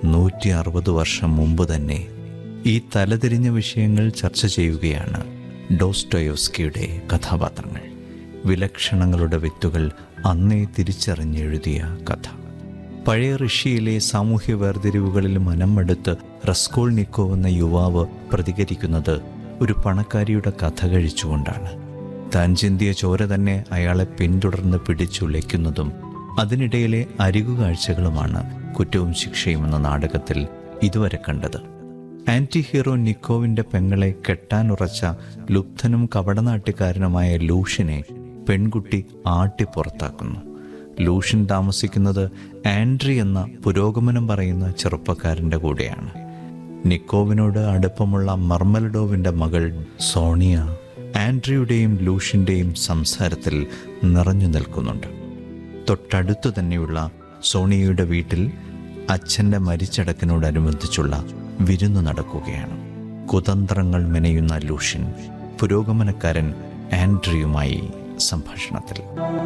നൂറ്റി അറുപത് വർഷം മുമ്പ് തന്നെ ഈ തലതിരിഞ്ഞ വിഷയങ്ങൾ ചർച്ച ചെയ്യുകയാണ് ഡോസ്റ്റോയോസ്കിയുടെ കഥാപാത്രങ്ങൾ വിലക്ഷണങ്ങളുടെ വിത്തുകൾ അന്നേ തിരിച്ചറിഞ്ഞെഴുതിയ കഥ പഴയ റഷ്യയിലെ സാമൂഹ്യ വേർതിരിവുകളിൽ മനമെടുത്ത് റസ്കോൾനിക്കോ എന്ന യുവാവ് പ്രതികരിക്കുന്നത് ഒരു പണക്കാരിയുടെ കഥ കഴിച്ചുകൊണ്ടാണ് താൻ ചിന്തിയ ചോര തന്നെ അയാളെ പിന്തുടർന്ന് പിടിച്ചുലയ്ക്കുന്നതും അതിനിടയിലെ അരികുകാഴ്ചകളുമാണ് കുറ്റവും ശിക്ഷയും എന്ന നാടകത്തിൽ ഇതുവരെ കണ്ടത് ആന്റി ഹീറോ നിക്കോവിന്റെ പെങ്ങളെ കെട്ടാനുറച്ച ലുബ്ധനും കപടനാട്യക്കാരനുമായ ലൂഷിനെ പെൺകുട്ടി ആട്ടി പുറത്താക്കുന്നു ലൂഷ്യൻ താമസിക്കുന്നത് ആൻഡ്രി എന്ന പുരോഗമനം പറയുന്ന ചെറുപ്പക്കാരൻ്റെ കൂടെയാണ് നിക്കോവിനോട് അടുപ്പമുള്ള മർമലഡോവിൻ്റെ മകൾ സോണിയ ആൻഡ്രിയുടെയും ലൂഷ്യൻ്റെയും സംസാരത്തിൽ നിറഞ്ഞു നിൽക്കുന്നുണ്ട് തൊട്ടടുത്തു തന്നെയുള്ള സോണിയയുടെ വീട്ടിൽ അച്ഛൻ്റെ മരിച്ചടക്കിനോടനുബന്ധിച്ചുള്ള വിരുന്ന് നടക്കുകയാണ് കുതന്ത്രങ്ങൾ മെനയുന്ന ലൂഷ്യൻ പുരോഗമനക്കാരൻ ആൻഡ്രിയുമായി സംഭാഷണത്തിൽ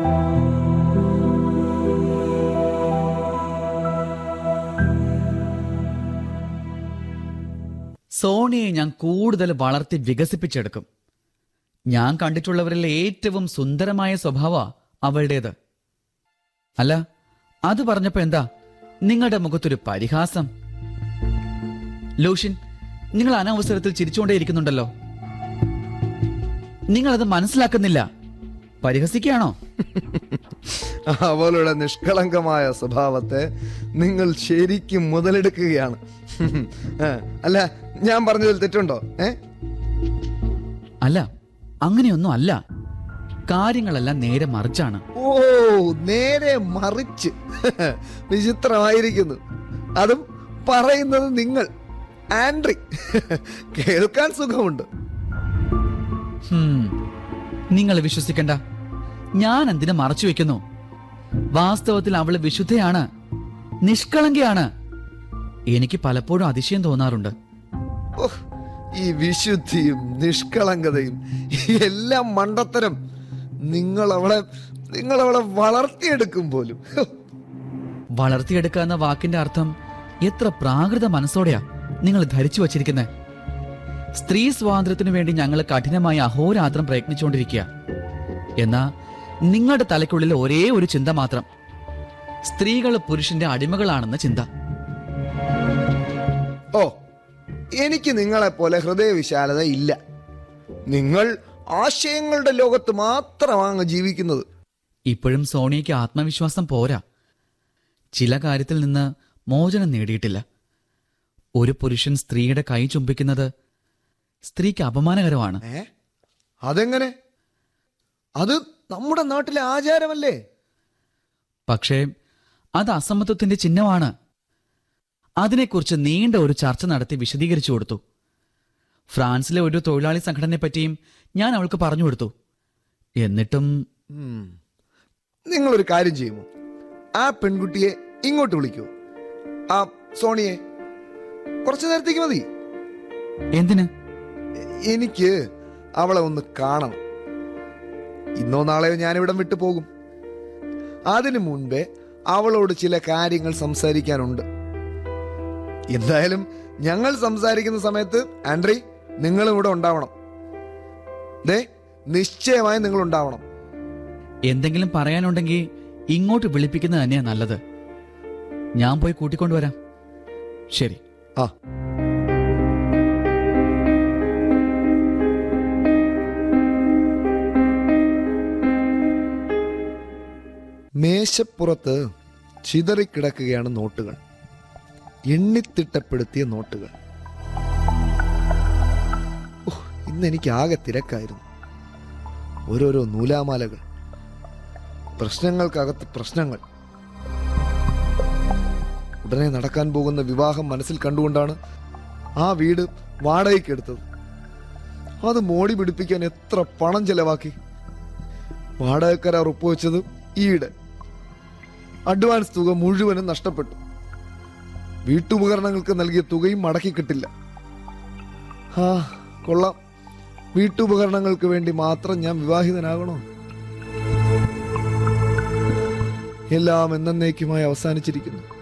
സോണിയെ ഞാൻ കൂടുതൽ വളർത്തി വികസിപ്പിച്ചെടുക്കും ഞാൻ കണ്ടിട്ടുള്ളവരിൽ ഏറ്റവും സുന്ദരമായ സ്വഭാവ അവളുടേത് അല്ല അത് പറഞ്ഞപ്പോ എന്താ നിങ്ങളുടെ മുഖത്തൊരു പരിഹാസം ലൂഷിൻ നിങ്ങൾ അനവസരത്തിൽ ചിരിച്ചുകൊണ്ടേയിരിക്കുന്നുണ്ടല്ലോ നിങ്ങളത് മനസ്സിലാക്കുന്നില്ല പരിഹസിക്കുകയാണോ അവളുടെ നിഷ്കളങ്കമായ സ്വഭാവത്തെ നിങ്ങൾ ശരിക്കും മുതലെടുക്കുകയാണ് ആ, അല്ല ഞാൻ പറഞ്ഞതിൽ തെറ്റുണ്ടോ ഏ അല്ല അങ്ങനെയൊന്നും അല്ല കാര്യങ്ങളെല്ലാം നേരെ മറിച്ചാണ് ഓ നേരെ മറിച്ച് വിചിത്രമായിരിക്കുന്നു അതും പറയുന്നത് നിങ്ങൾ ആൻഡ്രി കേൾക്കാൻ സുഖമുണ്ട് ഹും, നിങ്ങൾ വിശ്വസിക്കണ്ട ഞാൻ എന്തിനു മറച്ചു വെക്കുന്നു വാസ്തവത്തിൽ അവള് വിശുദ്ധയാണ് നിഷ്കളങ്കയാണ് എനിക്ക് പലപ്പോഴും അതിശയം തോന്നാറുണ്ട് ഓഹ്, ഈ വിശുദ്ധിയും നിഷ്കളങ്കതയും എല്ലാം മണ്ടത്തരം നിങ്ങൾ അവളെ നിങ്ങൾ അവളെ വളർത്തിയെടുക്കും പോലും ഹോ, വളർത്തിയെടുക്കുക എന്ന വാക്കിന്റെ അർത്ഥം എത്ര പ്രാകൃത മനസ്സോടെയാ നിങ്ങൾ ധരിച്ചു വച്ചിരിക്കുന്നത് സ്ത്രീ സ്വാതന്ത്ര്യത്തിനു വേണ്ടി ഞങ്ങൾ കഠിനമായി അഹോരാത്രം പ്രയത്നിച്ചുകൊണ്ടിരിക്കുക എന്നാ നിങ്ങളുടെ തലയ്ക്കുള്ളിൽ ഒരേ ഒരു ചിന്ത മാത്രം സ്ത്രീകൾ പുരുഷന്റെ അടിമകളാണെന്ന ചിന്ത ഓ എനിക്ക് നിങ്ങളെ പോലെ ഹൃദയവിശാലത ഇല്ല നിങ്ങൾ ആശയങ്ങളുടെ ലോകത്ത് മാത്രമാണ് ജീവിക്കുന്നത് ഇപ്പോഴും സോണിയയ്ക്ക് ആത്മവിശ്വാസം പോരാ ചില കാര്യത്തിൽ നിന്ന് മോചനം നേടിയിട്ടില്ല ഒരു പുരുഷൻ സ്ത്രീയുടെ കൈ ചുംബിക്കുന്നത് സ്ത്രീക്ക് അപമാനകരമാണ് ഏ അതെങ്ങനെ അത് നമ്മുടെ നാട്ടിലെ ആചാരമല്ലേ പക്ഷേ അത് അസമത്വത്തിന്റെ ചിഹ്നമാണ് അതിനെക്കുറിച്ച് നീണ്ട ഒരു ചർച്ച നടത്തി വിശദീകരിച്ചു കൊടുത്തു ഫ്രാൻസിലെ ഒരു തൊഴിലാളി സംഘടനയെ പറ്റിയും ഞാൻ അവൾക്ക് പറഞ്ഞു കൊടുത്തു എന്നിട്ടും ഉം. നിങ്ങളൊരു കാര്യം ചെയ്യുമോ ആ പെൺകുട്ടിയെ ഇങ്ങോട്ട് വിളിക്കൂ ആ സോണിയെ കുറച്ചു നേരത്തേക്ക് മതി എന്തിന് എ- എനിക്ക് അവളെ ഒന്ന് കാണണം ഇന്നോ നാളെയോ ഞാനിവിടം വിട്ടു പോകും അതിനു മുൻപേ അവളോട് ചില കാര്യങ്ങൾ സംസാരിക്കാനുണ്ട് എന്തായാലും ഞങ്ങൾ സംസാരിക്കുന്ന സമയത്ത് ആൻഡ്രി നിങ്ങളും ഇവിടെ ഉണ്ടാവണം ദേ നിശ്ചയമായും നിങ്ങൾ ഉണ്ടാവണം എന്തെങ്കിലും പറയാനുണ്ടെങ്കിൽ ഇങ്ങോട്ട് വിളിപ്പിക്കുന്നത് തന്നെയാ നല്ലത് ഞാൻ പോയി കൂട്ടിക്കൊണ്ടുവരാം ശരി ആ മേശപ്പുറത്ത് ചിതറിക്കിടക്കുകയാണ് നോട്ടുകൾ എണ്ണിത്തിട്ടപ്പെടുത്തിയ നോട്ടുകൾ ഉഹ്, ഇന്ന് എനിക്ക് ആകെ തിരക്കായിരുന്നു ഓരോരോ നൂലാമാലകൾ പ്രശ്നങ്ങൾക്കകത്ത് പ്രശ്നങ്ങൾ ഉടനെ നടക്കാൻ പോകുന്ന വിവാഹം മനസ്സിൽ കണ്ടുകൊണ്ടാണ് ആ വീട് വാടകയ്ക്ക് എടുത്തത് അത് മോടി പിടിപ്പിക്കാൻ എത്ര പണം ചെലവാക്കി വാടകക്കരാർ ഒപ്പുവെച്ചത് ഈയിടെ അഡ്വാൻസ് തുക മുഴുവനും നഷ്ടപ്പെട്ടു വീട്ടുപകരണങ്ങൾക്ക് നൽകിയ തുകയും മടക്കി കിട്ടില്ല ആ കൊള്ളാം വീട്ടുപകരണങ്ങൾക്ക് വേണ്ടി മാത്രം ഞാൻ വിവാഹിതനാകണോ എല്ലാം എന്നേക്കുമായി അവസാനിച്ചിരിക്കുന്നു